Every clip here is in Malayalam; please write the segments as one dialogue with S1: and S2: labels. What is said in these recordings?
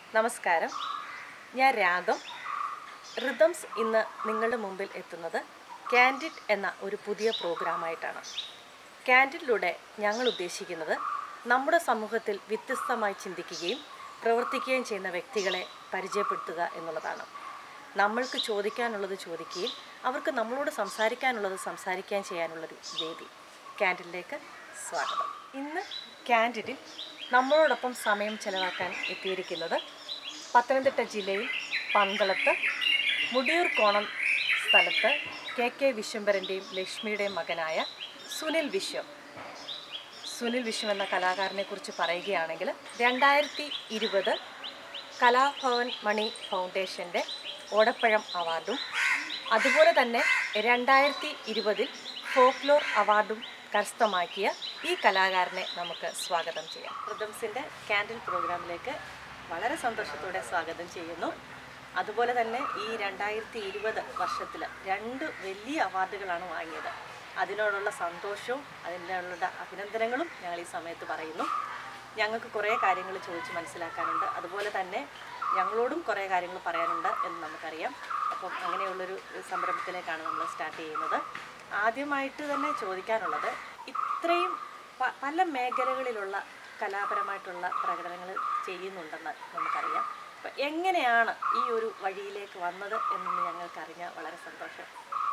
S1: നമസ്കാരം ഞാൻ രാഗം റിതംസ് ഇന്ന് നിങ്ങളുടെ മുമ്പിൽ എത്തുന്നത് കാൻഡിഡ് എന്ന ഒരു പുതിയ പ്രോഗ്രാമായിട്ടാണ് കാൻഡിഡിലൂടെ ഞങ്ങൾ ഉദ്ദേശിക്കുന്നത് നമ്മുടെ സമൂഹത്തിൽ വ്യത്യസ്തമായി ചിന്തിക്കുകയും പ്രവർത്തിക്കുകയും ചെയ്യുന്ന വ്യക്തികളെ പരിചയപ്പെടുത്തുക എന്നുള്ളതാണ് നമ്മൾക്ക് ചോദിക്കാനുള്ളത് ചോദിക്കുകയും അവർക്ക് നമ്മളോട് സംസാരിക്കാനുള്ളത് സംസാരിക്കുകയും ചെയ്യാനുള്ളൊരു വേദി കാൻഡിഡിലേക്ക് സ്വാഗതം ഇന്ന് കാൻഡിഡിൽ നമ്മളോടൊപ്പം സമയം ചെലവാക്കാൻ എത്തിയിരിക്കുന്നത് പത്തനംതിട്ട ജില്ലയിൽ പന്തളത്ത് മുടിയൂർ കോണം സ്ഥലത്ത് കെ കെ വിശ്വംഭരൻ്റെയും ലക്ഷ്മിയുടെയും മകനായ സുനിൽ വിശ്വം സുനിൽ വിശ്വം എന്ന കലാകാരനെ കുറിച്ച് പറയുകയാണെങ്കിൽ രണ്ടായിരത്തി ഇരുപത് കലാഭവൻ മണി ഫൗണ്ടേഷൻ്റെ ഓടപ്പഴം അവാർഡും അതുപോലെ തന്നെ രണ്ടായിരത്തി ഇരുപതിൽ ഫോക്ലോർ അവാർഡും കരസ്ഥമാക്കിയ ഈ കലാകാരനെ നമുക്ക് സ്വാഗതം ചെയ്യാം റിതംസിൻ്റെ കാൻഡിൽ പ്രോഗ്രാമിലേക്ക് വളരെ സന്തോഷത്തോടെ സ്വാഗതം ചെയ്യുന്നു അതുപോലെ തന്നെ ഈ രണ്ടായിരത്തി ഇരുപത് വർഷത്തിൽ രണ്ട് വലിയ അവാർഡുകളാണ് വാങ്ങിയത് അതിനോടുള്ള സന്തോഷവും അതിനുള്ള അഭിനന്ദനങ്ങളും ഞങ്ങൾ ഈ സമയത്ത് പറയുന്നു ഞങ്ങൾക്ക് കുറേ കാര്യങ്ങൾ ചോദിച്ച് മനസ്സിലാക്കാനുണ്ട് അതുപോലെ തന്നെ ഞങ്ങളോടും കുറേ കാര്യങ്ങൾ പറയാനുണ്ട് എന്ന് നമുക്കറിയാം അപ്പം അങ്ങനെയുള്ളൊരു സംരംഭത്തിലേക്കാണ് നമ്മൾ സ്റ്റാർട്ട് ചെയ്യുന്നത് ആദ്യമായിട്ട് തന്നെ ചോദിക്കാനുള്ളത് ഇത്രയും പ- പല മേഖലകളിലുള്ള കലാപരമായിട്ടുള്ള പ്രകടനങ്ങൾ ചെയ്യുന്നുണ്ടെന്ന് നമുക്കറിയാം അപ്പം എങ്ങനെയാണ് ഈ ഒരു വഴിയിലേക്ക് വന്നത് എന്ന് ഞങ്ങൾക്കറിഞ്ഞാൽ വളരെ സന്തോഷം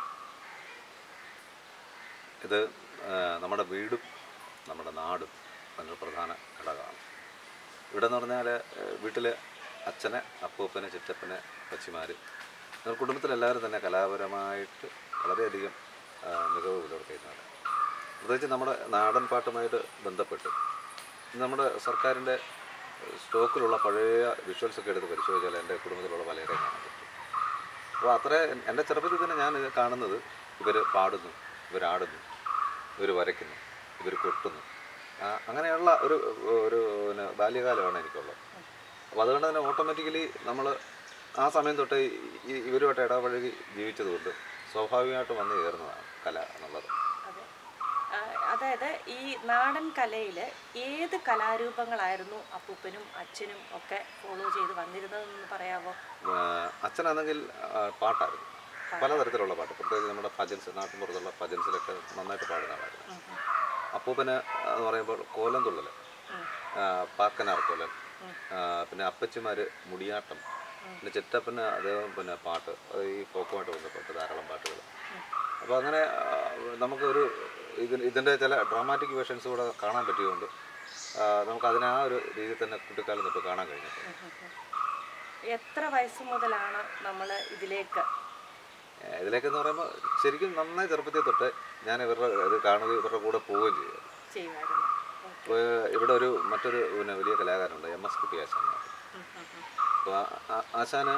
S2: ഇത് ആ, നമ്മുടെ വീടും നമ്മുടെ നാടും ഒരു പ്രധാന ഘടകമാണ് ഇവിടെ എന്ന് പറഞ്ഞാൽ വീട്ടിൽ അച്ഛന് അപ്പൂപ്പന് ചിറ്റപ്പന് പച്ചിമാർ അങ്ങനെ കുടുംബത്തിലെല്ലാവരും തന്നെ കലാപരമായിട്ട് വളരെയധികം ആ, മികവ് പുലർത്തിയിരുന്നത് പ്രത്യേകിച്ച് നമ്മുടെ നാടൻ പാട്ടുമായിട്ട് ബന്ധപ്പെട്ട് നമ്മുടെ സർക്കാരിൻ്റെ സ്റ്റോക്കിലുള്ള പഴയ വിഷ്വൽസ് ഒക്കെ എടുത്ത് പരിശോധിച്ചാൽ എൻ്റെ കുടുംബത്തിലുള്ള പലരെയും കാണാൻ പറ്റും അപ്പോൾ അത്ര എൻ്റെ ചെറുപ്പത്തിൽ തന്നെ ഞാൻ ഇത് കാണുന്നത് ഇവർ പാടുന്നു ഇവരാടുന്നു ഇവർ വരയ്ക്കുന്നു ഇവർ കൊട്ടുന്നു ആ, അങ്ങനെയുള്ള ഒരു ഒരു പിന്നെ ബാല്യകാലമാണ് എനിക്കുള്ളത് അപ്പോൾ അതുകൊണ്ട് തന്നെ ഓട്ടോമാറ്റിക്കലി നമ്മൾ ആ സമയം തൊട്ട് ഈ- ഇവരുമായിട്ട് ഇടപഴകി ജീവിച്ചതുകൊണ്ട് സ്വാഭാവികമായിട്ട് വന്നു കയറുന്നതാണ് കല എന്നുള്ളത്
S1: അതെ ആ, അതായത് ഈ നാടൻ കലയിൽ ഏത് കലാരൂപങ്ങളായിരുന്നു അപ്പൂപ്പനും അച്ഛനും ഒക്കെ ഫോളോ ചെയ്ത് വന്നിരുന്നതെന്ന് പറയാമോ
S2: ആ, അച്ഛനാണെങ്കിൽ ആ, പാട്ടായിരുന്നു പലതരത്തിലുള്ള പാട്ട് പ്രത്യേകിച്ച് നമ്മുടെ ഭജൻസ് നാട്ടിൻപുറത്തുള്ള ഭജൻസിലൊക്കെ നന്നായിട്ട് പാടുന്ന ആളായിരുന്നു അപ്പൂപ്പന് എന്ന് പറയുമ്പോൾ കോലം തുള്ളൽ പാക്കനാർക്കോലൻ ആ, പിന്നെ അപ്പച്ചിമാർ മുടിയാട്ടം പിന്നെ ചിറ്റപ്പന് അദ്ദേഹം പിന്നെ പാട്ട് അത് ഈ ഫോക്കുമായിട്ട് ബന്ധപ്പെട്ട് ധാരാളം പാട്ടുകൾ അപ്പോൾ അങ്ങനെ ആ, നമുക്കൊരു ഇതിന് ഇതിൻ്റെ ചില ഡ്രാമാറ്റിക് വേർഷൻസ് കൂടെ കാണാൻ പറ്റിയതുകൊണ്ട് ആ, നമുക്ക് അതിനെ ആ ഒരു രീതിയിൽ തന്നെ കുട്ടിക്കാലം തൊട്ട് കാണാൻ കഴിഞ്ഞിട്ടുണ്ട്
S1: എത്ര വയസ്സ് മുതലാണ് നമ്മൾ ഇതിലേക്ക്
S2: ഏഹ് ഇതിലേക്കെന്ന് പറയുമ്പോൾ ശരിക്കും നന്നായി ചെറുപ്പത്തിൽ തൊട്ട് ഞാൻ ഇവരുടെ ഇത് കാണുകയും ഇവരുടെ കൂടെ പോവുകയും ചെയ്യും
S1: ചെയ്യുമായിരുന്നു
S2: അപ്പോൾ ഇവിടെ ഒരു മറ്റൊരു പിന്നെ വലിയ കലാകാരനുണ്ട് എം എസ് കുട്ടി ആശാൻ എന്ന് പറയും. അപ്പോൾ ആ- ആ- ആശാന്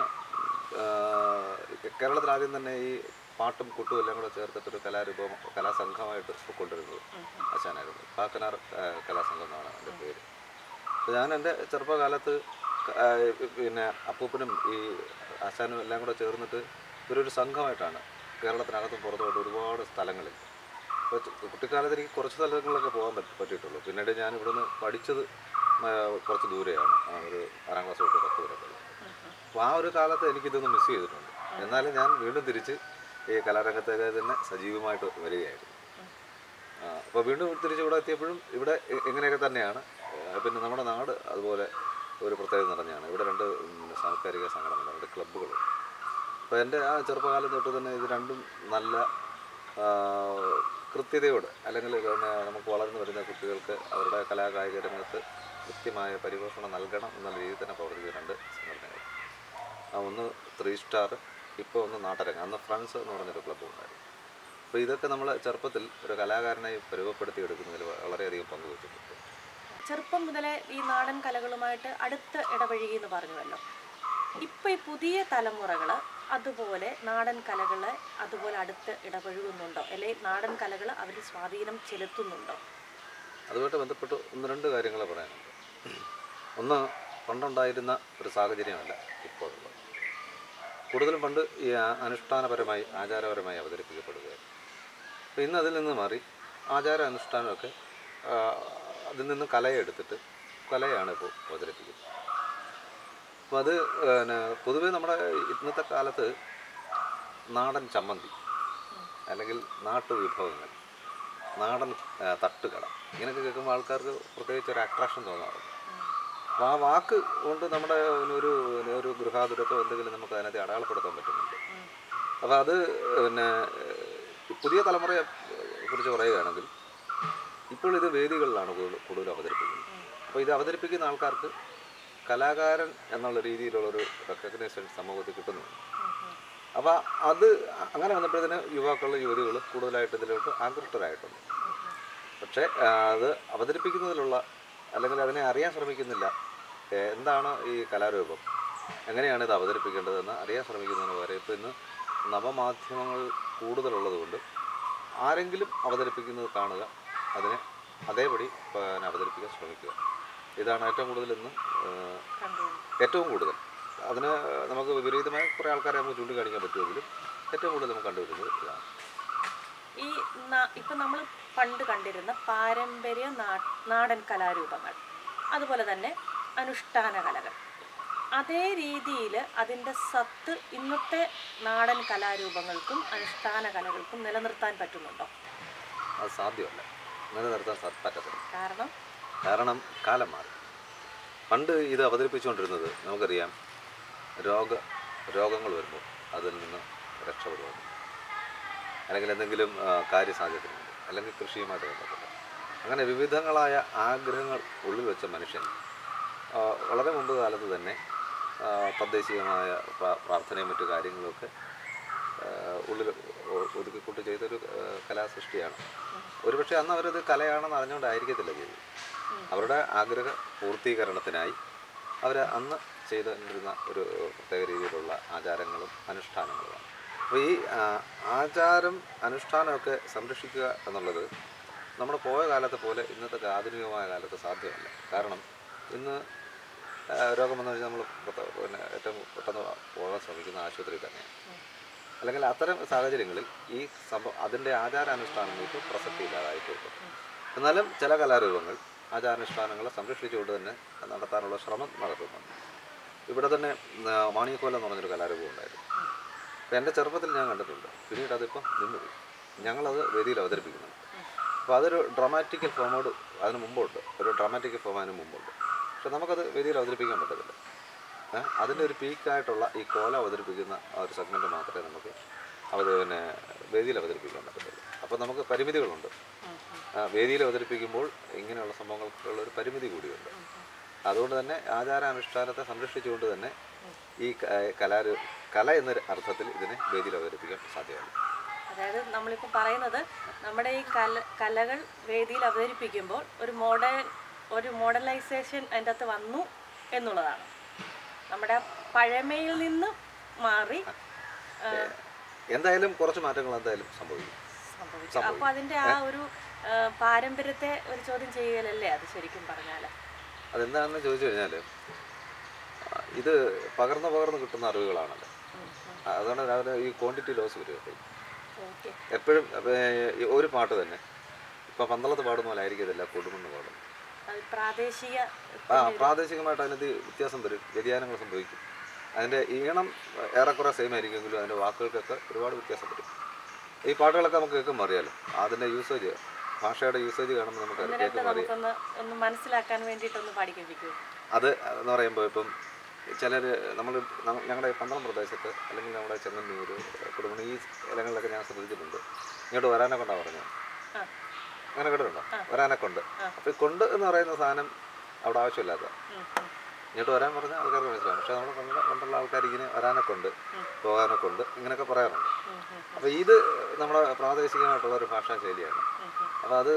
S2: കേരളത്തിൽ ആദ്യം തന്നെ ഈ പാട്ടും കുട്ടും എല്ലാം കൂടെ ചേർത്തിട്ടൊരു കലാരൂപം കലാസംഘമായിട്ട് കൊണ്ടുവരുന്നത് ആശാനായിരുന്നു പാക്കനാർ ആ, കലാസംഘം എന്നാണ് എൻ്റെ പേര് അപ്പോൾ ഞാൻ എൻ്റെ ചെറുപ്പകാലത്ത് ക- ആ, പിന്നെ അപ്പൂപ്പനും ഈ ആശാനും എല്ലാം കൂടെ ചേർന്നിട്ട് ഇവരൊരു സംഘമായിട്ടാണ് കേരളത്തിനകത്തും പുറത്തുമായിട്ട് ഒരുപാട് സ്ഥലങ്ങളിൽ അപ്പോൾ ചെ- കുട്ടിക്കാലത്ത് എനിക്ക് കുറച്ച് സ്ഥലങ്ങളിലൊക്കെ പോകാൻ പറ്റി പറ്റിയിട്ടുള്ളൂ പിന്നീട് ഞാൻ ഇവിടുന്ന് പഠിച്ചത് ആ, കുറച്ച് ദൂരെയാണ് ആ ഒരു ആറാം ക്ലാസ് തൊട്ട് പത്ത് വരെ ഉള്ളത് അപ്പോൾ ആ ഒരു കാലത്ത് എനിക്കിതൊന്ന് മിസ് ചെയ്തിട്ടുണ്ട് എന്നാലും ഞാൻ വീണ്ടും തിരിച്ച് ഈ കലാരംഗത്തേക്ക് തന്നെ സജീവമായിട്ട് വരികയായിരുന്നു അപ്പോൾ വീണ്ടും തിരിച്ച് ഇവിടെ എത്തിയപ്പോഴും ഇവിടെ ഇ- ഇങ്ങനെയൊക്കെ തന്നെയാണ് ആ, പിന്നെ നമ്മുടെ നാട് അതുപോലെ ഒരു പ്രത്യേകത നിറഞ്ഞാണ് ഇവിടെ രണ്ട് ഉം, സാംസ്കാരിക സംഘടനകൾ രണ്ട് ക്ലബ്ബുകളുണ്ട് അപ്പോൾ എൻ്റെ ആ ചെറുപ്പകാലം തൊട്ട് തന്നെ ഇത് രണ്ടും നല്ല ആ, കൃത്യതയോട് അല്ലെങ്കിൽ പിന്നെ നമുക്ക് വളർന്നു വരുന്ന കുട്ടികൾക്ക് അവരുടെ കലാകായിക രംഗത്ത് കൃത്യമായ പരിപോഷണം നൽകണം എന്നുള്ള രീതിയിൽ തന്നെ പ്രവർത്തിക്കുന്ന രണ്ട് സംഘടനകൾ ആ ഒന്ന് ത്രീ സ്റ്റാർ ഇപ്പോൾ ഒന്ന് നാട്ടരങ്ങ് അന്ന് ഫ്രണ്ട്സ് എന്ന് പറഞ്ഞൊരു ക്ലബ്ബ് ഉണ്ടായിരുന്നു അപ്പോൾ ഇതൊക്കെ നമ്മൾ ചെറുപ്പത്തിൽ ഒരു കലാകാരനായി പരുവപ്പെടുത്തി എടുക്കുന്നതിൽ വളരെയധികം പങ്കുവച്ചിട്ടുണ്ട്
S1: ചെറുപ്പം മുതലേ ഈ നാടൻ കലകളുമായിട്ട് അടുത്ത് ഇടപഴകി എന്ന് പറഞ്ഞുവല്ലോ ഇപ്പൊ ഈ പുതിയ തലമുറകൾ അതുപോലെ നാടൻ കലകളെ അതുപോലെ അടുത്ത് ഇടപഴകുന്നുണ്ടോ അല്ലെങ്കിൽ നാടൻ കലകൾ അവർ സ്വാധീനം ചെലുത്തുന്നുണ്ടോ
S2: അതുമായിട്ട് ബന്ധപ്പെട്ട് ഒന്ന് രണ്ട് കാര്യങ്ങൾ പറയാനുണ്ട് ഒന്ന് പണ്ടുണ്ടായിരുന്ന ഒരു സാഹചര്യമല്ല ഇപ്പോഴുള്ളത് കൂടുതലും പണ്ട് ഈ ആ- അനുഷ്ഠാനപരമായി ആചാരപരമായി അവതരിപ്പിക്കപ്പെടുകയായിരുന്നു അപ്പോൾ ഇന്ന് അതിൽ നിന്ന് മാറി ആചാര അനുഷ്ഠാനമൊക്കെ ആ, അതിൽ നിന്ന് കലയെ എടുത്തിട്ട് കലയാണ് ഇപ്പോൾ അവതരിപ്പിക്കുന്നത് അപ്പോൾ അത് പിന്നെ പൊതുവേ നമ്മുടെ ഇന്നത്തെ കാലത്ത് നാടൻ ചമ്മന്തി അല്ലെങ്കിൽ നാട്ടുവിഭവങ്ങൾ നാടൻ ആ, തട്ടുകട ഇങ്ങനെയൊക്കെ കേൾക്കുമ്പോൾ ആൾക്കാർക്ക് പ്രത്യേകിച്ച് ഒരു അട്രാക്ഷൻ തോന്നാറുണ്ട് അപ്പോൾ ആ വാക്ക് കൊണ്ട് നമ്മുടെ ഒരു ഒരു ഗൃഹാതുരത്തോ എന്തെങ്കിലും നമുക്ക് അതിനകത്ത് അടയാളപ്പെടുത്താൻ പറ്റുന്നുണ്ട് അപ്പോൾ അത് പിന്നെ ഏഹ്, പുതിയ തലമുറയെ കുറിച്ച് പറയുകയാണെങ്കിൽ ഇപ്പോൾ ഇത് വേദികളിലാണ് കൂടുതൽ കൂടുതൽ അവതരിപ്പിക്കുന്നത് അപ്പോൾ ഇത് അവതരിപ്പിക്കുന്ന ആൾക്കാർക്ക് കലാകാരൻ എന്നുള്ള രീതിയിലുള്ളൊരു റെക്കഗ്നേഷൻ സമൂഹത്തിൽ കിട്ടുന്നുണ്ട് അപ്പോൾ അത് അങ്ങനെ വന്നപ്പോഴത്തേന് യുവാക്കൾ യുവതികൾ കൂടുതലായിട്ട് ഇതിലോട്ട് ആകൃഷ്ടരായിട്ടുണ്ട് പക്ഷേ ആ, അത് അവതരിപ്പിക്കുന്നതിലുള്ള അല്ലെങ്കിൽ അതിനെ അറിയാൻ ശ്രമിക്കുന്നില്ല ഏ, എന്താണ് ഈ കലാരൂപം എങ്ങനെയാണ് ഇത് അവതരിപ്പിക്കേണ്ടതെന്ന് അറിയാൻ ശ്രമിക്കുന്നതിന് പകരം ഇപ്പോൾ ഇന്ന് നവമാധ്യമങ്ങൾ കൂടുതലുള്ളത് കൊണ്ട് ആരെങ്കിലും അവതരിപ്പിക്കുന്നത് കാണുക അതിനെ അതേപടി പിന്നെ അവതരിപ്പിക്കാൻ ശ്രമിക്കുക ഇതാണ് ഏറ്റവും കൂടുതൽ ഇന്ന് ഏ,
S1: കണ്ടുകൊണ്ട്
S2: ഏറ്റവും കൂടുതൽ അതിന് നമുക്ക് വിപരീതമായ കുറേ ആൾക്കാരെ നമുക്ക് ചൂണ്ടിക്കാണിക്കാൻ പറ്റുമെങ്കിലും ഏറ്റവും കൂടുതൽ നമുക്ക് കണ്ടുവരുന്നത് ഇതാണ്
S1: ഈ നാ- ഇപ്പൊ നമ്മൾ പണ്ട് കണ്ടിരുന്ന പാരമ്പര്യ നാ- നാടൻ കലാരൂപങ്ങൾ അതുപോലെ തന്നെ അനുഷ്ഠാന കലകൾ അതേ രീതിയിൽ അതിൻ്റെ സത്ത് ഇന്നത്തെ നാടൻ കലാരൂപങ്ങൾക്കും അനുഷ്ഠാന കലകൾക്കും നിലനിർത്താൻ പറ്റുന്നുണ്ടോ
S2: അത് സാധ്യമല്ല നിലനിർത്താൻ സാ- പറ്റത്തില്ല
S1: കാരണം
S2: കാരണം കാലം മാറി പണ്ട് ഇത് അവതരിപ്പിച്ചുകൊണ്ടിരുന്നത് നമുക്കറിയാം രോഗ രോഗങ്ങൾ വരുമ്പോൾ അതിൽ നിന്ന് രക്ഷപ്പെടുവാനും അല്ലെങ്കിൽ എന്തെങ്കിലും ആ, കാര്യസാധ്യതയുണ്ട് അല്ലെങ്കിൽ കൃഷിയുമായിട്ട് ബന്ധപ്പെട്ട് അങ്ങനെ വിവിധങ്ങളായ ആഗ്രഹങ്ങൾ ഉള്ളിൽ വെച്ച മനുഷ്യൻ ആ, വളരെ മുമ്പ് കാലത്ത് തന്നെ ആ, തദ്ദേശീയമായ പ്രാ- പ്രാർത്ഥനയും മറ്റു കാര്യങ്ങളുമൊക്കെ ആ, ഉള്ളിൽ ഒ- ഒതുക്കിക്കൂട്ട് ചെയ്തൊരു ആ, കലാസൃഷ്ടിയാണ് ഒരുപക്ഷെ അന്ന് അവരത് കലയാണെന്ന് അറിഞ്ഞുകൊണ്ടായിരിക്കത്തില്ല ചെയ്തത് അവരുടെ ആഗ്രഹ പൂർത്തീകരണത്തിനായി അവർ അന്ന് ചെയ്തുകൊണ്ടിരുന്ന ഒരു പ്രത്യേക രീതിയിലുള്ള ആചാരങ്ങളും അനുഷ്ഠാനങ്ങളുമാണ് അപ്പോൾ ഈ ആ, ആചാരം അനുഷ്ഠാനമൊക്കെ സംരക്ഷിക്കുക എന്നുള്ളത് നമ്മുടെ പോയ കാലത്തെ പോലെ ഇന്നത്തെ ആധുനികമായ കാലത്ത് സാധ്യമല്ല കാരണം ഇന്ന് ആ, രോഗം വന്നു കഴിഞ്ഞാൽ നമ്മൾ പിന്നെ ഏറ്റവും പെട്ടെന്ന് പോകാൻ ശ്രമിക്കുന്ന ആശുപത്രി തന്നെയാണ് അല്ലെങ്കിൽ അത്തരം സാഹചര്യങ്ങളിൽ ഈ സംഭവം അതിൻ്റെ ആചാരാനുഷ്ഠാനങ്ങൾക്ക് പ്രസക്തി ഇല്ലാതായിട്ടുണ്ട് എന്നാലും ചില കലാരൂപങ്ങൾ ആചാരാനുഷ്ഠാനങ്ങളെ സംരക്ഷിച്ചുകൊണ്ട് തന്നെ നടത്താനുള്ള ശ്രമം നടത്തുന്നുണ്ട് ഇവിടെ തന്നെ ആ, മാണിയക്കോല എന്ന് പറഞ്ഞൊരു കലാരൂപം ഉണ്ടായിരുന്നു അപ്പോൾ എൻ്റെ ചെറുപ്പത്തിൽ ഞാൻ കണ്ടിട്ടുണ്ട് പിന്നീട് അതിപ്പം നിന്നുപോയി ഞങ്ങളത് വേദിയിൽ അവതരിപ്പിക്കുന്നുണ്ട് അപ്പോൾ അതൊരു ഡ്രമാറ്റിക്കൽ ഫോമോട് അതിന് മുമ്പുണ്ട് ഒരു ഡ്രമാറ്റിക്കൽ ഫോം അതിന് മുമ്പുണ്ട് പക്ഷെ നമുക്കത് വേദിയിൽ അവതരിപ്പിക്കാൻ പറ്റത്തില്ല ഏഹ് അതിൻ്റെ ഒരു പീക്കായിട്ടുള്ള ഈ കോല അവതരിപ്പിക്കുന്ന ആ ഒരു സെഗ്മെൻറ്റ് മാത്രമേ നമുക്ക് അത് പിന്നെ വേദിയിൽ അവതരിപ്പിക്കാൻ പറ്റത്തുള്ളൂ അപ്പോൾ നമുക്ക് പരിമിതികളുണ്ട് ആ, വേദിയിൽ അവതരിപ്പിക്കുമ്പോൾ ഇങ്ങനെയുള്ള സംഭവങ്ങൾക്കുള്ള ഒരു പരിമിതി കൂടിയുണ്ട് അതുകൊണ്ട് തന്നെ ആചാരാനുഷ്ഠാനത്തെ സംരക്ഷിച്ചുകൊണ്ട് തന്നെ ഈ ക- കലാരു കല എന്ന അർത്ഥത്തിൽ ഇതിനെ വേദിയിൽ അവതരിപ്പിക്കാൻ സാധ്യമാണ്
S1: അതായത് നമ്മളിപ്പോൾ പറയുന്നത് നമ്മുടെ ഈ കല കലകൾ വേദിയിൽ അവതരിപ്പിക്കുമ്പോൾ ഒരു മോഡേൺ ഒരു മോഡേണൈസേഷൻ അതിൻ്റെ അകത്ത് വന്നു എന്നുള്ളതാണ് നമ്മുടെ പഴമയിൽ നിന്ന് മാറി ആ,
S2: എന്തായാലും കുറച്ച് മാറ്റങ്ങൾ എന്തായാലും സംഭവിക്കും
S1: സംഭവിച്ചു അപ്പോൾ അതിൻ്റെ ആ ഒരു ആ, പാരമ്പര്യത്തെ ഒരു ചോദ്യം ചെയ്യലല്ലേ അത് ശരിക്കും പറഞ്ഞാൽ
S2: അതെന്താണെന്ന് ചോദിച്ചു കഴിഞ്ഞാൽ ഇത് പകർന്ന് പകർന്ന് കിട്ടുന്ന അറിവുകളാണല്ലോ ആ, അതുകൊണ്ട് രാവിലെ ഈ ക്വാണ്ടിറ്റി ലോസ് വരും എപ്പോഴും
S1: ഓക്കെ
S2: എപ്പോഴും അപ്പൊ, ഈ ഒരു പാട്ട് തന്നെ ഇപ്പം പന്തളത്ത് പാടുന്ന പോലെ ആയിരിക്കത്തില്ല കൊടുമെന്ന് പാടും
S1: അത് പ്രാദേശിക
S2: ആ പ്രാദേശികമായിട്ട് അതിനകത്ത് വ്യത്യാസം വരും വ്യതിയാനങ്ങൾ സംഭവിക്കും അതിൻ്റെ ഈണം ഏറെക്കുറെ സെയിം ആയിരിക്കുമെങ്കിലും അതിൻ്റെ വാക്കുകൾക്കൊക്കെ ഒരുപാട് വ്യത്യാസം വരും ഈ പാട്ടുകളൊക്കെ നമുക്ക് കേൾക്കുമ്പോൾ അറിയാലോ അതിൻ്റെ യൂസേജ് ഭാഷയുടെ യൂസേജ് കാണുമ്പോൾ നമുക്ക്
S1: ഒന്ന് രണ്ട്
S2: കേൾക്കുമ്പോൾ അറിയാം
S1: നമുക്കൊന്ന് ഒന്ന് മനസ്സിലാക്കാൻ വേണ്ടിയിട്ടൊന്ന് പാടിക്കേൾപ്പിക്കൂ
S2: അത് എന്ന് പറയുമ്പോൾ ഇപ്പം ചിലർ നമ്മൾ ഞങ്ങളുടെ പന്തളം പ്രദേശത്ത് അല്ലെങ്കിൽ നമ്മുടെ ചെങ്ങന്നൂർ കുടുംബം ഈ ഇലങ്ങളിലൊക്കെ ഞാൻ ശ്രദ്ധിച്ചിട്ടുണ്ട് ഇങ്ങോട്ട് വരാനെ കൊണ്ടാണ് പറഞ്ഞത്
S1: ആ
S2: അങ്ങനെ കേട്ടിട്ടുണ്ടോ വരാനെ കൊണ്ട് അപ്പോൾ ഈ കൊണ്ട് എന്ന് പറയുന്ന സാധനം അവിടെ ആവശ്യമില്ലാത്ത
S1: ഉം, ഉം.
S2: ഇങ്ങോട്ട് വരാൻ പറഞ്ഞാൽ ആൾക്കാർക്ക് മനസ്സിലാവും പക്ഷേ നമ്മുടെ കൊണ്ട് കൊണ്ടുള്ള ആൾക്കാർ ഇങ്ങനെ വരാനെ കൊണ്ട് പോകാനെ കൊണ്ട് ഇങ്ങനെയൊക്കെ പറയാറുണ്ട്
S1: ഉം, ഉം,
S2: അപ്പോൾ ഇത് നമ്മുടെ പ്രാദേശികമായിട്ടുള്ള ഒരു ഭാഷാ ശൈലിയാണ്
S1: ഉം, ഉം.
S2: അപ്പോൾ അത്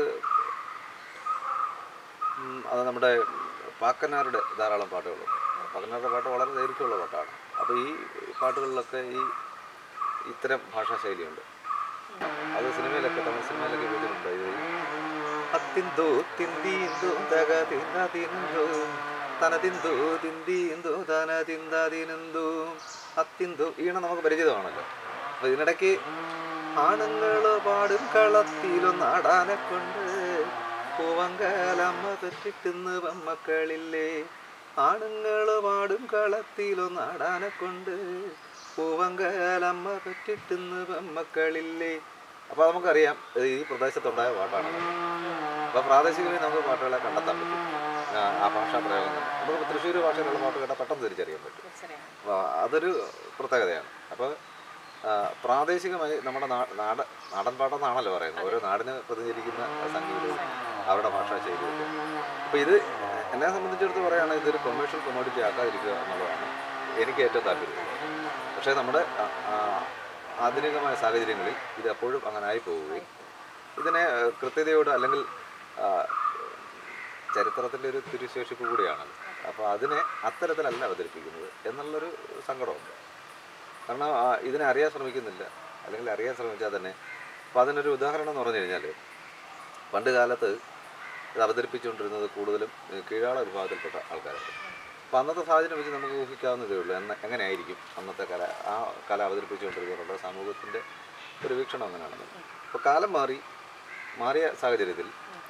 S2: ഉം, അത് നമ്മുടെ പാക്കനാരുടെ ധാരാളം പാട്ടുകളുണ്ട് പാക്കനാരുടെ പാട്ട് വളരെ ദൈർഘ്യമുള്ള പാട്ടാണ് അപ്പോൾ ഈ പാട്ടുകളിലൊക്കെ ഈ ഇത്തരം ഭാഷാ ശൈലിയുണ്ട് അത് സിനിമയിലൊക്കെ തമിഴ് സിനിമയിലൊക്കെ കേട്ടിട്ടുണ്ട് ഇത് അത്തിന്തോ തിന്തീന്തോ തക തിന്തതിന്തോ തനതിന്തോ തിന്തീന്തോ തന തിന്തതിനെന്തോ അത്തിന്തോ ഈണം നമുക്ക് പരിചിതമാണല്ലോ അപ്പോൾ ഇതിനിടയ്ക്ക് ആണുങ്ങൾ പാടും കളത്തിലൊന്നാടാനെ കൊണ്ട് പൂവങ്കലമ്മ പെറ്റിട്ടുന്ന് മക്കളില്ലേ ആണുങ്ങൾ പാടും കളത്തിലൊന്നാടാനെ കൊണ്ട് പൂവങ്കലമ്മ പെറ്റിട്ടുന്ന് പെമ്മക്കളില്ലേ അപ്പോൾ നമുക്കറിയാം ഇത് ഈ പ്രദേശത്തുണ്ടായ പാട്ടാണ് അപ്പോൾ പ്രാദേശികമായി നമുക്ക് പാട്ടുകളെ കണ്ടെത്താൻ പറ്റും ആ, ആ ഭാഷാ പ്രയോഗം തന്നെ നമുക്ക് തൃശ്ശൂർ ഭാഷയിലുള്ള പാട്ട് കേട്ടാൽ പെട്ടെന്ന് തിരിച്ചറിയാൻ പറ്റും
S1: തീർച്ചയായും
S2: അപ്പോൾ അതൊരു പ്രത്യേകതയാണ് അപ്പോൾ പ്രാദേശികമായി നമ്മുടെ നാ- നാട് നാടൻ പാട്ടെന്നാണല്ലോ പറയുന്നത് ഓരോ നാടിനെ പ്രതിനിധീകരിക്കുന്ന സംഗീതവും അവരുടെ ഭാഷാ ശൈലിയൊക്കെ അപ്പോൾ ഇത് എന്നെ സംബന്ധിച്ചിടത്ത് പറയുകയാണെങ്കിൽ ഇതൊരു കൊമേഴ്ഷ്യൽ കൊമോഡിറ്റി ആക്കാതിരിക്കുക എന്നുള്ളതാണ് എനിക്ക് ഏറ്റവും താല്പര്യം പക്ഷേ നമ്മുടെ ആ, ആ, ആധുനികമായ സാഹചര്യങ്ങളിൽ ഇത് എപ്പോഴും അങ്ങനെ ആയി പോവുകയും ഇതിനെ ആ, കൃത്യതയോട് അല്ലെങ്കിൽ ആ, ചരിത്രത്തിൻ്റെ ഒരു തിരുശേഷിപ്പ് കൂടിയാണത് അപ്പോൾ അതിനെ അത്തരത്തിലല്ല അവതരിപ്പിക്കുന്നത് എന്നുള്ളൊരു സങ്കടമുണ്ട് കാരണം ആ, ഇതിനെ അറിയാൻ ശ്രമിക്കുന്നില്ല അല്ലെങ്കിൽ അറിയാൻ ശ്രമിച്ചാൽ തന്നെ അപ്പോൾ അതിനൊരു ഉദാഹരണം എന്ന് പറഞ്ഞു കഴിഞ്ഞാൽ പണ്ട് കാലത്ത് ഇത് അവതരിപ്പിച്ചുകൊണ്ടിരുന്നത് കൂടുതലും ഏ, കീഴാള വിഭാഗത്തിൽപ്പെട്ട ആൾക്കാരാണ് അപ്പോൾ അന്നത്തെ സാഹചര്യം വെച്ച് നമുക്ക് ഊഹിക്കാവുന്നതേ ഉള്ളൂ എന്ന എങ്ങനെയായിരിക്കും അന്നത്തെ കല ആ കല അവതരിപ്പിച്ചുകൊണ്ടിരുന്നവരുടെ സമൂഹത്തിൻ്റെ ഒരു വീക്ഷണം അങ്ങനെയാണെന്ന് അപ്പോൾ കാലം മാറി മാറിയ സാഹചര്യത്തിൽ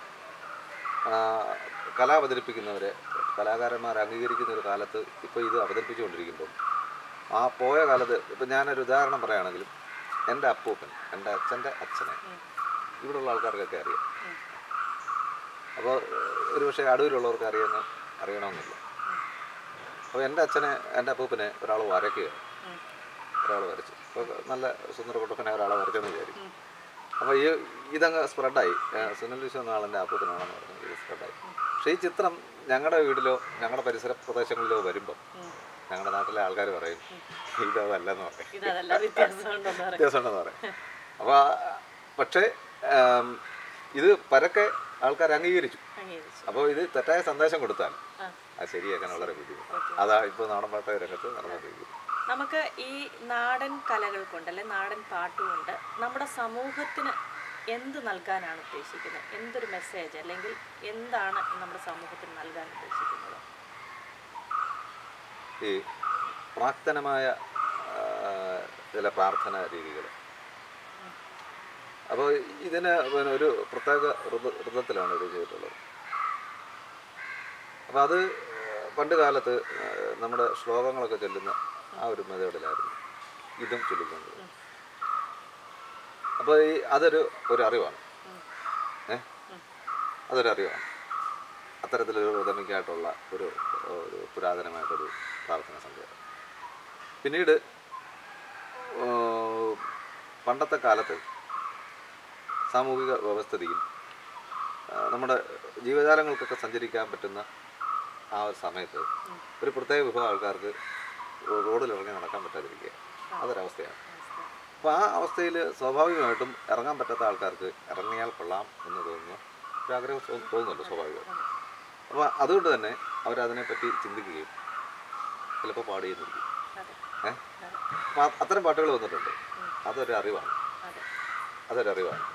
S2: ആ, കല അവതരിപ്പിക്കുന്നവരെ കലാകാരന്മാർ അംഗീകരിക്കുന്ന ഒരു കാലത്ത് ഇപ്പോൾ ഇത് അവതരിപ്പിച്ചുകൊണ്ടിരിക്കുമ്പോൾ ആ പോയ കാലത്ത് ഇപ്പം ഞാനൊരു ഉദാഹരണം പറയുകയാണെങ്കിലും എൻ്റെ അപ്പൂപ്പൻ എൻ്റെ അച്ഛൻ്റെ അച്ഛനെ ഇവിടെയുള്ള ആൾക്കാർക്കൊക്കെ അറിയാം അപ്പോൾ ഒരു പക്ഷേ അടൂരുള്ളവർക്ക് അറിയുന്ന അറിയണമെന്നില്ല അപ്പോൾ എൻ്റെ അച്ഛനെ എൻ്റെ അപ്പൂപ്പനെ ഒരാൾ വരയ്ക്കുകയാണ് ഒരാൾ വരച്ചു അപ്പോൾ നല്ല സുന്ദര കുട്ടപ്പനെ ഒരാളെ വരച്ചെന്ന് വിചാരിക്കും അപ്പോൾ ഈ ഇതങ്ങ് സ്പ്രെഡായി സുനിൽ വിശ്വ എന്ന ആളെൻ്റെ അപ്പൂപ്പനാണെന്ന് പറഞ്ഞു ഇത് സ്പ്രെഡായി പക്ഷേ ഈ ചിത്രം ഞങ്ങളുടെ വീട്ടിലോ ഞങ്ങളുടെ പരിസര പ്രദേശങ്ങളിലോ വരുമ്പം ഞങ്ങളുടെ നാട്ടിലെ ആൾക്കാർ പറയും ഇതതല്ലെന്ന് പറയും
S1: ഇതല്ല വ്യത്യാസമുണ്ടെന്ന് പറയും
S2: വ്യത്യാസമുണ്ടെന്ന് പറയും അപ്പോൾ പക്ഷേ ആം, ഇത് പരക്കെ ആൾക്കാർ അംഗീകരിച്ചു
S1: അംഗീകരിച്ചു
S2: അപ്പോൾ ഇത് തെറ്റായ സന്ദേശം കൊടുത്താൽ
S1: ആ.
S2: അത് ശരിയാക്കാൻ വളരെ ബുദ്ധിമുട്ട് അതാ ഇപ്പോൾ നാടൻപാട്ട രംഗത്ത് നടന്നുകൊണ്ടിരിക്കുന്നത്
S1: നമുക്ക് ഈ നാടൻ കലകൾ കൊണ്ട് അല്ലെ നാടൻ പാട്ടുകൊണ്ട് നമ്മുടെ സമൂഹത്തിന് എന്ത് നൽകാനാണ് ഉദ്ദേശിക്കുന്നത് എന്തൊരു മെസ്സേജ് അല്ലെങ്കിൽ എന്താണ് നമ്മുടെ സമൂഹത്തിന് നൽകാൻ ഉദ്ദേശിക്കുന്നത്
S2: ഈ പ്രാക്തനമായ ആ, ചില പ്രാർത്ഥനാ രീതികൾ അപ്പോൾ ഇതിന് പിന്നെ ഒരു പ്രത്യേക ഋത- ഋതത്തിലാണ് ഇത് ചെയ്തിട്ടുള്ളത് അപ്പോൾ അത് പണ്ട് കാലത്ത് ആ, നമ്മുടെ ശ്ലോകങ്ങളൊക്കെ ചൊല്ലുന്ന ആ ഒരു മെതേഡിലായിരുന്നു ഇതും ചൊല്ലിക്കൊണ്ടത് അപ്പോൾ ഈ അതൊരു ഒരു അറിവാണ് ഏ അതൊരു അറിവാണ് അത്തരത്തിലൊരു റിതമിക്കായിട്ടുള്ള ഒരു ഒരു പുരാതനമായിട്ടൊരു പ്രാർത്ഥന സങ്കേതം പിന്നീട് ആ, പണ്ടത്തെ കാലത്ത് സാമൂഹിക വ്യവസ്ഥിതിയിൽ ആ, നമ്മുടെ ജീവജാലങ്ങൾക്കൊക്കെ സഞ്ചരിക്കാൻ പറ്റുന്ന ആ ഒരു സമയത്ത് ഒരു പ്രത്യേക വിഭാഗം ആൾക്കാർക്ക് റോഡിൽ ഇറങ്ങി നടക്കാൻ പറ്റാതിരിക്കുക അതൊരവസ്ഥയാണ് അപ്പോൾ ആ അവസ്ഥയിൽ സ്വാഭാവികമായിട്ടും ഇറങ്ങാൻ പറ്റാത്ത ആൾക്കാർക്ക് ഇറങ്ങിയാൽ കൊള്ളാം എന്ന് തോന്നുന്നു ഒരു ആഗ്രഹം തോ- തോന്നുന്നുണ്ട് സ്വാഭാവികമായിട്ടും അപ്പോൾ അതുകൊണ്ട് തന്നെ അവരതിനെപ്പറ്റി ചിന്തിക്കുകയും ചിലപ്പോൾ പാടുകയും ചെയ്യും
S1: അതെ
S2: ഏഹ് അപ്പോൾ അത്തരം പാട്ടുകൾ വന്നിട്ടുണ്ട് അതൊരു അറിവാണ്
S1: അതെ
S2: അതൊരു അറിവാണ്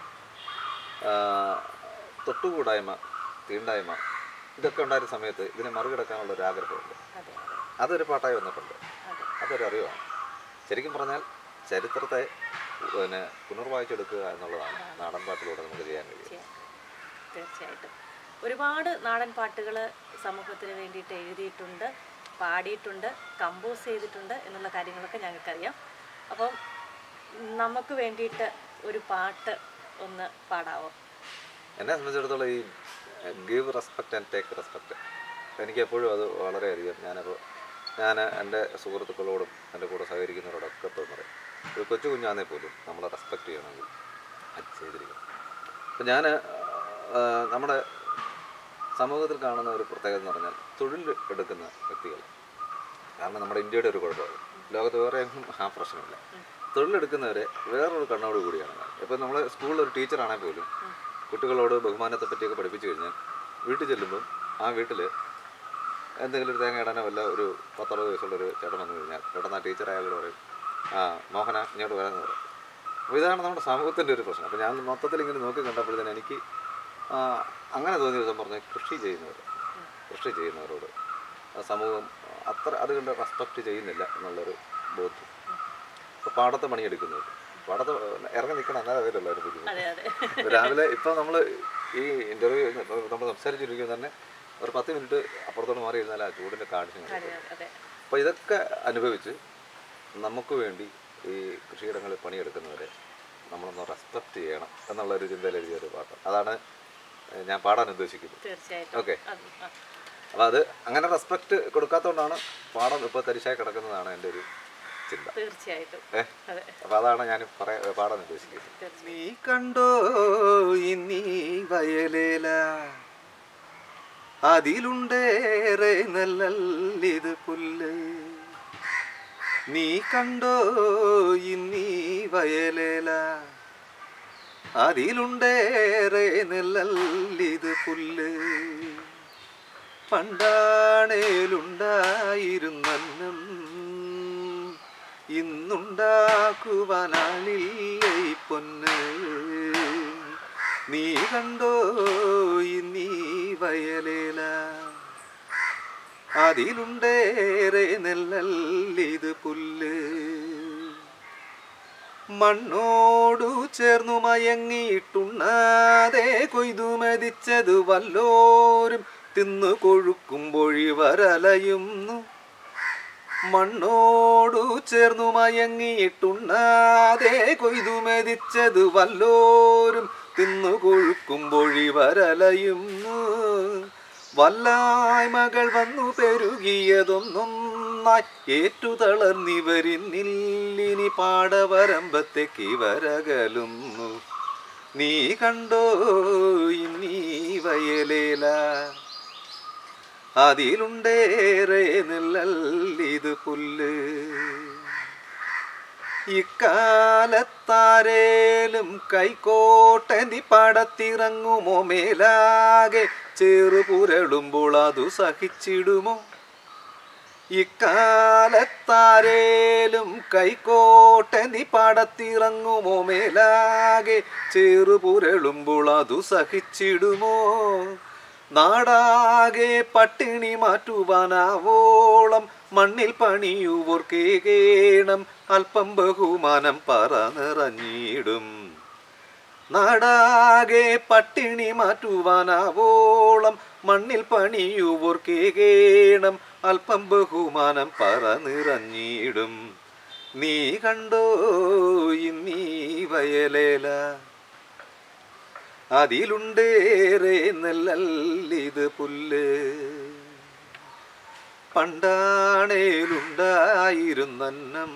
S2: ആ, തൊട്ടുകൂടായ്മ തീണ്ടായ്മ ഇതൊക്കെ ഉണ്ടായിരുന്ന സമയത്ത് ഇതിനെ മറികടക്കാനുള്ള ഒരു ആഗ്രഹമുണ്ട്
S1: അതെ
S2: അതൊരു പാട്ടായി വന്നിട്ടുണ്ട്
S1: അതെ
S2: അതൊരു അറിവാണ് ശരിക്കും പറഞ്ഞാൽ ചരിത്രത്തെ പിന്നെ പുനർവായിച്ചെടുക്കുക എന്നുള്ളതാണ് നാടൻ പാട്ടിലൂടെ നമുക്ക് ചെയ്യാൻ കഴിയും
S1: ചെയ്യാൻ തീർച്ചയായിട്ടും ഒരുപാട് നാടൻ പാട്ടുകൾ സമൂഹത്തിന് വേണ്ടിയിട്ട് എഴുതിയിട്ടുണ്ട് പാടിയിട്ടുണ്ട് കമ്പോസ് ചെയ്തിട്ടുണ്ട് എന്നുള്ള കാര്യങ്ങളൊക്കെ ഞങ്ങൾക്കറിയാം അപ്പം നമുക്ക് വേണ്ടിയിട്ട് ഒരു പാട്ട് ഒന്ന് പാടാവോ
S2: എന്നെ സംബന്ധിച്ചിടത്തോളം ഈ give respect and take respect എനിക്ക് എപ്പോഴും അത് വളരെയധികം ഞാനപ്പോൾ ഞാൻ എൻ്റെ സുഹൃത്തുക്കളോടും എൻ്റെ കൂടെ സഹകരിക്കുന്നവരോടൊക്കെ എപ്പോഴും പറയും ഒരു കൊച്ചു കുഞ്ഞാന്നേ പോലും നമ്മളെ റെസ്പെക്റ്റ് ചെയ്യണമെങ്കിൽ അത് ചെയ്തിരിക്കണം അപ്പം ഞാൻ നമ്മുടെ സമൂഹത്തിൽ കാണുന്ന ഒരു പ്രത്യേകത എന്ന് പറഞ്ഞാൽ തൊഴിൽ എടുക്കുന്ന വ്യക്തികൾ കാരണം നമ്മുടെ ഇന്ത്യയുടെ ഒരു കുഴപ്പമാണ് ലോകത്ത് വേറെ എങ്ങും ആ പ്രശ്നമില്ല തൊഴിലെടുക്കുന്നവരെ വേറൊരു കണ്ണോട് കൂടിയാണ് ഇപ്പം നമ്മൾ സ്കൂളിൽ ഒരു ടീച്ചറാണെങ്കിൽ പോലും കുട്ടികളോട് ബഹുമാനത്തെ പറ്റിയൊക്കെ പഠിപ്പിച്ചു കഴിഞ്ഞാൽ വീട്ടിൽ ചെല്ലുമ്പം ആ വീട്ടിൽ എന്തെങ്കിലും ഒരു തേങ്ങ ഇടാനോ വല്ല ഒരു പത്തറുപത് വയസ്സുള്ള ഒരു ചേട്ടൻ വന്നു കഴിഞ്ഞാൽ പെട്ടെന്ന് ആ ടീച്ചർ അയാളോട് പറയും ആ മോഹന ഇങ്ങോട്ട് വരാമെന്ന് പറയും അപ്പോൾ ഇതാണ് നമ്മുടെ സമൂഹത്തിൻ്റെ ഒരു പ്രശ്നം അപ്പോൾ ഞാൻ മൊത്തത്തിൽ ഇങ്ങനെ നോക്കി കണ്ടപ്പോഴത്തേന് എനിക്ക് ആ, അങ്ങനെ തോന്നിയ ദിവസം പറഞ്ഞ കൃഷി ചെയ്യുന്നവർ കൃഷി ചെയ്യുന്നവരോട് ആ സമൂഹം അത്ര അതുകൊണ്ട് റെസ്പെക്റ്റ് ചെയ്യുന്നില്ല എന്നുള്ളൊരു ബോധ്യം ഇപ്പോൾ പാടത്തെ പണിയെടുക്കുന്നത് പാടത്ത് ഇറങ്ങി നിൽക്കണം എന്നാലും അതിലല്ല ഒരു ബുദ്ധിമുട്ട്
S1: അതെ അതെ
S2: രാവിലെ ഇപ്പം നമ്മൾ ഈ ഇൻ്റർവ്യൂ നമ്മൾ സംസാരിച്ചിരിക്കുന്നത് തന്നെ ഒരു പത്ത് മിനിറ്റ് അപ്പുറത്തോട്ട് മാറി ഇരുന്നാൽ ആ ചൂടിൻ്റെ കാഠിന്യം
S1: അതെ
S2: കിട്ടും.
S1: അതെ അതെ
S2: അപ്പോൾ ഇതൊക്കെ അനുഭവിച്ച് നമുക്ക് വേണ്ടി ഈ കൃഷിയിടങ്ങളിൽ പണിയെടുക്കുന്നവരെ നമ്മളൊന്ന് റെസ്പെക്റ്റ് ചെയ്യണം എന്നുള്ള ഒരു ചിന്തയിൽ എഴുതിയ ഒരു പാട്ട് അതാണ് ഏഹ്, ഞാൻ പാടാൻ ഉദ്ദേശിക്കുന്നത്
S1: തീർച്ചയായിട്ടും
S2: ഓക്കെ
S1: അത് ആ.
S2: അപ്പോൾ അത് അങ്ങനെ റെസ്പെക്റ്റ് കൊടുക്കാത്തതുകൊണ്ടാണ് പാടം ഇപ്പോൾ തരിശായി കിടക്കുന്നതാണ് എൻ്റെ ഒരു ചിന്ത
S1: തീർച്ചയായിട്ടും
S2: ഏ
S1: അതെ
S2: അപ്പോൾ അതാണ് ഞാൻ പറയാ പാടാൻ ഉദ്ദേശിക്കുന്നത്
S1: തീർച്ചയായും
S2: നീ കണ്ടോ ഇന്നീ വയലേല അതിലുണ്ടേറെ നല്ലിത് പുല്ല് നീ കണ്ടോ ഇന്നീ വയലേല അതിലുണ്ടേറെ നെല്ലിത് പുല്ല് പണ്ടാണേലുണ്ടായിരുന്നും ഇന്നുണ്ടാക്കുവാനാളില്ലേ ഈ പൊന്ന് നീ കണ്ടോ ഇന്നീ വയലേല അതിലുണ്ടേറെ നെല്ലിത് പുല്ല് മണ്ണോടു ചേർന്നു മയങ്ങിയിട്ടുണ്ണാതെ കൊയ്തു മതിച്ചത് വല്ലോരും തിന്നു കൊഴുക്കുമ്പൊഴിവരലയുന്നു മണ്ണോടു ചേർന്നു മയങ്ങിയിട്ടുണ്ണാതെ കൊയ്തു മെതിച്ചത് വല്ലോരും തിന്നു കൊഴുക്കുമ്പൊഴിവരലയുന്നു വല്ലായ്മകൾ വന്നു പെരുകിയതൊന്നൊന്നായി ഏറ്റു തളർന്നിവരിന്നില്ലിനി പാടവരമ്പത്തേക്ക് വരകലുന്നു നീ കണ്ടോ ഇന്നീ വയലേല അതിലുണ്ടേറെ നെല്ലിത് പുല്ല് ഇക്കാലത്താരേലും കൈക്കോട്ടന്തി പടത്തിറങ്ങുമോ മേലാകെ ചെറുപുരളുമ്പോൾ അതു സഹിച്ചിടുമോ ഇക്കാലത്താരേലും കൈക്കോട്ടന്തി പടത്തിറങ്ങുമോ മേലാകെ ചെറുപുരളുമ്പോൾ അതു സഹിച്ചിടുമോ നാടാകെ പട്ടിണി മാറ്റുവാനാവോളം മണ്ണിൽ പണിയുവോർക്കേകേണം അല്പം ബഹുമാനം പറ നിറഞ്ഞിടും നാടാകെ പട്ടിണി മാറ്റുവാനാവോളം മണ്ണിൽ പണിയുവോർക്കേകേണം അല്പം ബഹുമാനം പറ നിറഞ്ഞിടും നീ കണ്ടോ ഇന്നീ വയലേല അതിലുണ്ടേറെ നെല്ലിത് പുല്ല് പണ്ടാണേലുണ്ടായിരുന്നം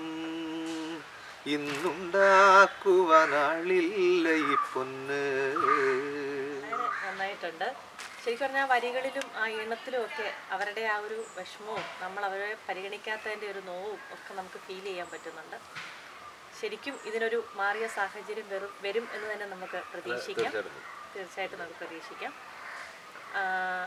S2: ഇന്നുണ്ടാക്കുവാനാളില്ല ഈ പൊന്ന്
S1: വളരെ നന്നായിട്ടുണ്ട് ശരിക്കും പറഞ്ഞാൽ വരികളിലും ആ ഈണത്തിലും ഒക്കെ അവരുടെ ആ ഒരു വിഷമവും നമ്മൾ അവരെ പരിഗണിക്കാത്തതിൻ്റെ ഒരു നോവും ഒക്കെ നമുക്ക് ഫീൽ ചെയ്യാൻ പറ്റുന്നുണ്ട് ശരിക്കും ഇതിനൊരു മാറിയ സാഹചര്യം വരും വരും എന്ന് തന്നെ നമുക്ക് പ്രതീക്ഷിക്കാം
S2: തീർച്ചയായിട്ടും
S1: തീർച്ചയായിട്ടും നമുക്ക് പ്രതീക്ഷിക്കാം ആ,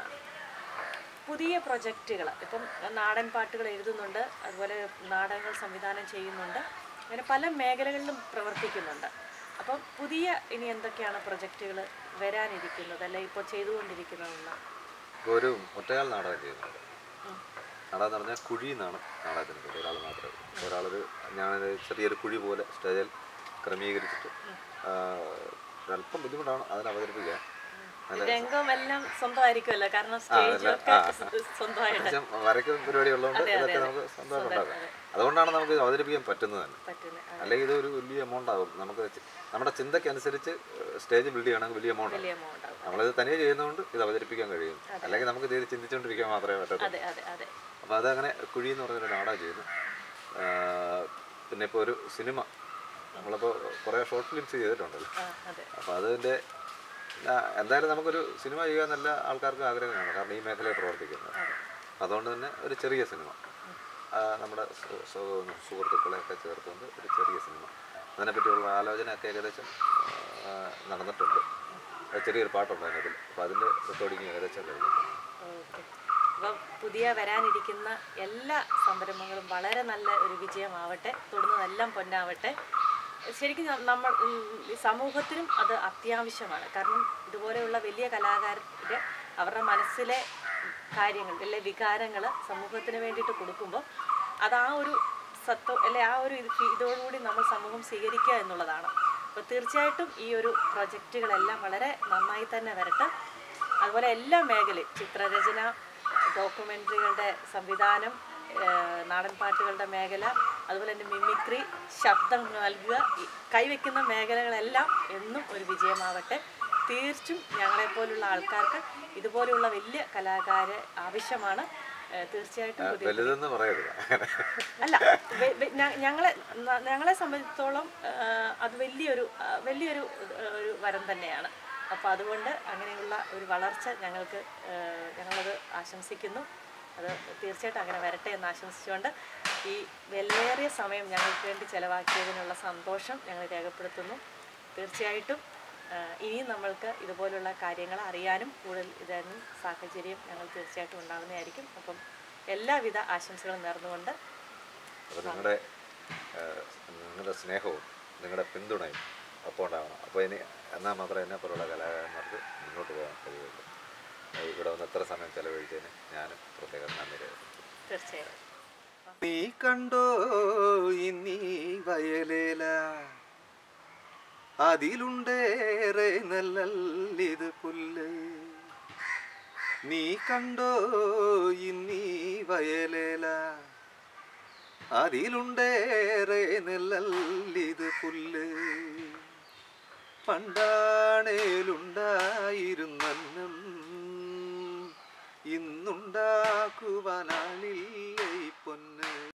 S1: പുതിയ പ്രൊജക്റ്റുകൾ ഇപ്പം നാടൻ പാട്ടുകൾ എഴുതുന്നുണ്ട് അതുപോലെ നാടകങ്ങൾ സംവിധാനം ചെയ്യുന്നുണ്ട് അങ്ങനെ പല മേഖലകളിലും പ്രവർത്തിക്കുന്നുണ്ട് അപ്പം പുതിയ ഇനി എന്തൊക്കെയാണ് പ്രൊജക്റ്റുകൾ വരാനിരിക്കുന്നത് അല്ലെ ഇപ്പോൾ ചെയ്തുകൊണ്ടിരിക്കുന്നതെന്ന്
S2: ഒരു ഒറ്റയാൾ നാടകം ചെയ്യുന്നുണ്ട് നാടകം എന്ന് പറഞ്ഞാൽ കുഴി എന്നാണ് നാടകത്തിന് പേര് ഒരാൾ മാത്രമേ ഉള്ളൂ. ഒരാളൊരു ഞാനൊരു ചെറിയൊരു കുഴി പോലെ സ്റ്റേജിൽ ക്രമീകരിച്ചിട്ട് ആ, ഒരല്പം ബുദ്ധിമുട്ടാണ് അതിനെ അവതരിപ്പിക്കാൻ നല്ല
S1: രംഗം എല്ലാം സ്വന്തമായിരിക്കുമല്ലോ കാരണം സ്റ്റേജൊക്കെ സ്വന്തമായിട്ട്
S2: അത്യാവശ്യം വരയ്ക്കും പരിപാടി ഉള്ളതുകൊണ്ട് ഇതൊക്കെ നമുക്ക് സ്വന്തമായിട്ട് ഉണ്ടാക്കാം അതുകൊണ്ടാണ് നമുക്ക് ഇത് അവതരിപ്പിക്കാൻ പറ്റുന്നത് തന്നെ
S1: പറ്റുന്നത്
S2: അല്ലെങ്കിൽ ഇതൊരു വലിയ എമൗണ്ട് ആകും നമുക്ക് ചി- നമ്മുടെ ചിന്തയ്ക്ക് അനുസരിച്ച് സ്റ്റേജ് ബിൽഡ് ചെയ്യണമെങ്കിൽ വലിയ എമൗണ്ട്
S1: വലിയ എമൗണ്ട് ആവും
S2: നമ്മളിത് തനിയെ ചെയ്യുന്നതുകൊണ്ട് ഇത് അവതരിപ്പിക്കാൻ കഴിയും അല്ലെങ്കിൽ നമുക്ക് ഇത് ചിന്തിച്ചുകൊണ്ടിരിക്കാൻ മാത്രമേ പറ്റത്തുള്ളൂ
S1: അതെ അതെ അതെ
S2: അപ്പോൾ അതങ്ങനെ കുഴി എന്ന് പറഞ്ഞൊരു നാടകം ചെയ്യുന്നു ആഹ് പിന്നെ ഇപ്പോൾ ഒരു സിനിമ നമ്മളിപ്പോൾ കുറേ ഷോർട്ട് ഫിലിംസ് ചെയ്തിട്ടുണ്ടല്ലോ
S1: ആ അതെ
S2: അപ്പോൾ അതിൻ്റെ ആ, എന്തായാലും നമുക്കൊരു സിനിമ ചെയ്യാൻ നല്ല ആൾക്കാർക്ക് ആഗ്രഹമാണ് കാരണം ഈ മേഖലയിൽ പ്രവർത്തിക്കുന്നത് അതുകൊണ്ട് തന്നെ ഒരു ചെറിയ സിനിമ ആ, നമ്മുടെ സു- സു- സുഹൃത്തുക്കളെയൊക്കെ ചേർത്തുകൊണ്ട് ഒരു ചെറിയ സിനിമ അതിനെപ്പറ്റിയുള്ള ആലോചനയൊക്കെ ഏകദേശം ആ, നടന്നിട്ടുണ്ട് അത് ചെറിയൊരു പാട്ടുണ്ട് അതിനകത്തിൽ അപ്പോൾ അതിൻ്റെ റെക്കോർഡിങ് ഏകദേശം കഴിഞ്ഞിട്ടുണ്ട്
S1: ഓക്കെ അപ്പം പുതിയ വരാനിരിക്കുന്ന എല്ലാ സംരംഭങ്ങളും വളരെ നല്ല ഒരു വിജയമാവട്ടെ തുടർന്നതെല്ലാം പൊന്നാവട്ടെ ശരിക്കും ന- നമ്മൾ ഉം, ഈ സമൂഹത്തിനും അത് അത്യാവശ്യമാണ് കാരണം ഇതുപോലെയുള്ള വലിയ കലാകാരര് അവരുടെ മനസ്സിലെ കാര്യങ്ങൾ അല്ലെ വികാരങ്ങൾ സമൂഹത്തിന് വേണ്ടിയിട്ട് കൊടുക്കുമ്പോൾ അത് ആ ഒരു സത്വം അല്ലെ ആ ഒരു ഇത് ഇതോടുകൂടി നമ്മൾ സമൂഹം സ്വീകരിക്കുക എന്നുള്ളതാണ് അപ്പോൾ തീർച്ചയായിട്ടും ഈ ഒരു പ്രൊജക്റ്റുകളെല്ലാം വളരെ നന്നായി തന്നെ വരട്ടെ അതുപോലെ എല്ലാ മേഖലയും ചിത്രരചന ഡോക്യുമെൻ്ററികളുടെ സംവിധാനം ഏഹ് നാടൻ പാട്ടുകളുടെ മേഖല അതുപോലെ തന്നെ മിമിക്രി ശബ്ദം നൽകുക ഈ കൈവയ്ക്കുന്ന മേഖലകളെല്ലാം എന്നും ഒരു വിജയമാവട്ടെ തീർച്ചും ഞങ്ങളെപ്പോലുള്ള ആൾക്കാർക്ക് ഇതുപോലെയുള്ള വലിയ കലാകാരെ ആവശ്യമാണ് ഏഹ് തീർച്ചയായിട്ടും പുതിയ
S2: വലുതെന്ന് പറയരുത് അങ്ങനെ
S1: അല്ല വെ- വെ- ഞ- ഞങ്ങളെ ന- ഞങ്ങളെ സംബന്ധിച്ചിടത്തോളം ആ, അത് വലിയൊരു ആ, വലിയൊരു ആ, ഒരു വരം തന്നെയാണ് അപ്പോൾ അതുകൊണ്ട് അങ്ങനെയുള്ള ഒരു വളർച്ച ഞങ്ങൾക്ക് ആ, ഞങ്ങളത് ആശംസിക്കുന്നു അത് തീർച്ചയായിട്ടും അങ്ങനെ വരട്ടെ എന്ന് ആശംസിച്ചുകൊണ്ട് ഈ വിലയേറിയ സമയം ഞങ്ങൾക്ക് വേണ്ടി ചിലവാക്കിയതിനുള്ള സന്തോഷം ഞങ്ങൾ രേഖപ്പെടുത്തുന്നു തീർച്ചയായിട്ടും ആ, ഇനിയും നമ്മൾക്ക് ഇതുപോലുള്ള കാര്യങ്ങൾ അറിയാനും കൂടുതൽ ഇതാനും സാഹചര്യം ഞങ്ങൾ തീർച്ചയായിട്ടും ഉണ്ടാകുന്നതായിരിക്കും അപ്പം എല്ലാവിധ ആശംസകളും നേർന്നുകൊണ്ട്
S2: അപ്പോൾ നിങ്ങളുടെ ഏഹ്, നിങ്ങളുടെ സ്നേഹവും നിങ്ങളുടെ പിന്തുണയും ഒപ്പം ഉണ്ടാവണം അപ്പോൾ ഇനി എന്നാൽ മാത്രമേ എന്നെ പോലുള്ള കലാകാരന്മാർക്ക് മുന്നോട്ട് പോകാൻ കഴിയുള്ളൂ ഏഹ് ഇവിടെ വന്ന് എത്ര സമയം ചെലവഴിച്ചതിന് ഞാനും പ്രത്യേകം നന്ദി രേഖപ്പെടുത്തുന്നു
S1: തീർച്ചയായും
S2: നീ കണ്ടോ ഇന്നീ വയലേല അതിലുണ്ടേറെ നെല്ലിത് പുല്ല് നീ കണ്ടോ ഇന്നീ വയലേല അതിലുണ്ടേറെ നെല്ലിത് പുല്ല് പണ്ടാണേ